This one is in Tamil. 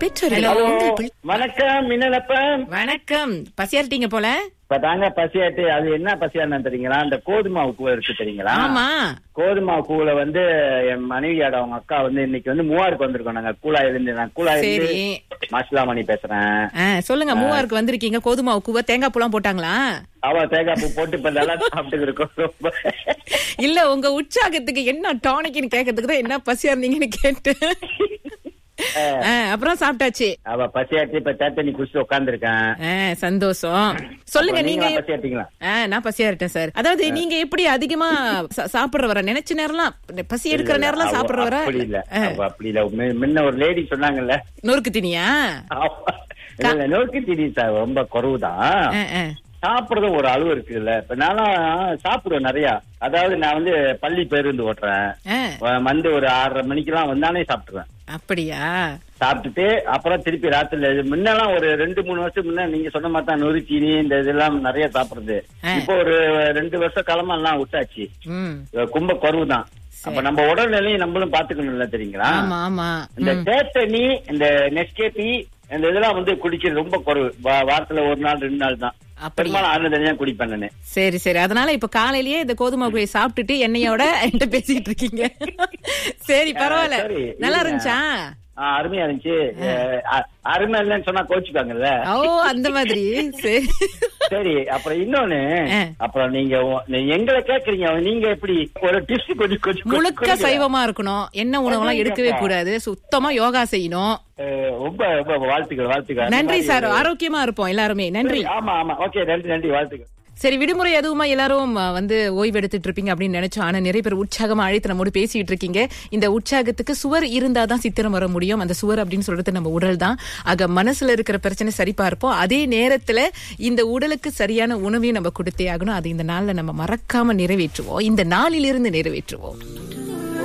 பெற்றோர்கள் உங்கள் பிள்ளை- வணக்கம் மின்னலப்பம் வணக்கம் பசியாரிட்டீங்க போல இப்ப தாங்க பசியாட்டு அது என்ன பசியான்னு தெரியுங்களா அந்த கோதுமை கூவ இருக்கு தெரியுங்களா ஆமா கோதுமை கூவுல வந்து என் மனைவியோட அவங்க அக்கா வந்து இன்னைக்கு வந்து மூவாருக்கு வந்திருக்கோம் நாங்க கூலா இருந்து நான் கூலா இருந்து சரி மாசிலா மணி பேசுறேன் ஆ, சொல்லுங்க மூவாருக்கு வந்திருக்கீங்க கோதுமை கூவ தேங்காய் பூலாம் போட்டாங்களா அவ தேங்காய் பூ போட்டு இப்ப நல்லா சாப்பிட்டு இருக்கோம் ரொம்ப இல்ல உங்க உற்சாகத்துக்கு என்ன டானிக்னு கேட்கறதுக்கு தான் என்ன பசியா இருந்தீங்கன்னு கேட்டு ஆ, அப்புறம் சாப்பிட்டாச்சு அவ பசியாட்டு இப்ப தேத்தனி குடிச்சு உட்காந்துருக்கேன் ஆ, சந்தோஷம் சொல்லுங்க நீங்க பசியாட்டீங்களா ஆ, நான் பசியா இருக்கேன் சார் அதாவது நீங்க எப்படி அதிகமா சா- சாப்பிடுறவரா நினைச்ச நேரம்லாம் பசி எடுக்கிற நேரம்லாம் சாப்பிடுறவரா அப்படி இல்ல அவ அப்படி இல்ல மு- முன்ன ஒரு லேடி சொன்னாங்கல்ல நொறுக்கு தினியா அவ- இல்ல, இல்ல, நோக்கி திடீர் சார் ரொம்ப குறவுதான் ஆ, ஆ. சாப்பிடுறது ஒரு அளவு இருக்குல்ல இப்ப நானும் சாப்பிடுவேன் நிறைய அதாவது நான் வந்து பள்ளி பேருந்து ஓட்டுறேன் ஆ, வ- வந்து ஒரு ஆறரை மணிக்கெல்லாம் வந்தானே சாப்பிட்டுருவேன் அப்படியா சாப்பிட்டுட்டு அப்புறம் திருப்பி ராத்திரில முன்னெல்லாம் ஒரு ரெண்டு மூணு வருஷம் முன்ன நீங்க சொன்ன மாதிரி தான் நொறுச்சீனி இந்த இதெல்லாம் நிறைய சாப்பிடுறது ஆ. இப்போ ஒரு ரெண்டு வருஷ காலமா எல்லாம் விட்டாச்சு ம் கும்ப குறவு தான் அப்ப நம்ம உடல்நிலையை நம்மளும் பாத்துக்கணும்ல தெரியுங்களா ஆமா ஆமா இந்த ம். தேத்தனி இந்த நெஸ்கேபி இந்த இதெல்லாம் வந்து குடிக்கிறது ரொம்ப குறைவு வா- வாரத்துல ஒரு நாள் ரெண்டு நாள் தான் அப்படியா? பெரும்பாலும் ஆறு தனியா குடிப்பேன் நானு சரி சரி அதனால இப்ப காலையிலேயே இந்த கோதுமை குழியை சாப்பிட்டுட்டு எண்ணெயோட என்கிட்ட பேசிட்டு இருக்கீங்க சரி பரவாயில்ல சரி, நல்லா இருங்க. இருந்துச்சா ஆ, அருமையா இருந்துச்சு அஹ், அ- அருமை இல்லைன்னு சொன்னா கோச்சுக்காங்கல்ல ஓ அந்த மாதிரி சரி சரி அப்புறம் இன்னொன்னு ஆ. அப்புறம் நீங்க உ- நீ எங்களை கேக்குறீங்க நீங்க எப்படி ஒரு டிப்ஸ் கொஞ்சம் கொஞ்சம் முழுக்க கொடுங்க. சைவமா இருக்கணும் எண்ணெய் உணவெல்லாம் எடுக்கவே கூடாது சுத்தமா யோகா செய்யணும் அஹ், ரொம்ப ரொம்ப வாழ்த்துக்கள் வாழ்த்துக்கள் அந்த நன்றி மாதிரி சார் ஒரு- ஆரோக்கியமா இருப்போம் எல்லாருமே நன்றி ஆமா ஆமா ஓகே நன்றி நன்றி வாழ்த்துக்கள் சரி விடுமுறை எதுவுமா எல்லாரும் அஹ், வந்து ஓய்வு எடுத்துட்டு இருப்பீங்க அப்படின்னு நினைச்சோம் ஆனா நிறைய பேர் உற்சாகமா அழைத்து நம்மோடு பேசிட்டு இருக்கீங்க இந்த உற்சாகத்துக்கு சுவர் இருந்தா தான் சித்திரம் வர முடியும் அந்த சுவர் அப்படின்னு சொல்றது நம்ம உடல் தான் ஆக மனசுல இருக்கிற பிரச்சனை சரி பார்ப்போம் அதே நேரத்துல இந்த உடலுக்கு சரியான உணவையும் நம்ம கொடுத்தே ஆகணும் அது இந்த நாள்ல நம்ம மறக்காம நிறைவேற்றுவோம் இந்த நாளிலிருந்து நிறைவேற்றுவோம்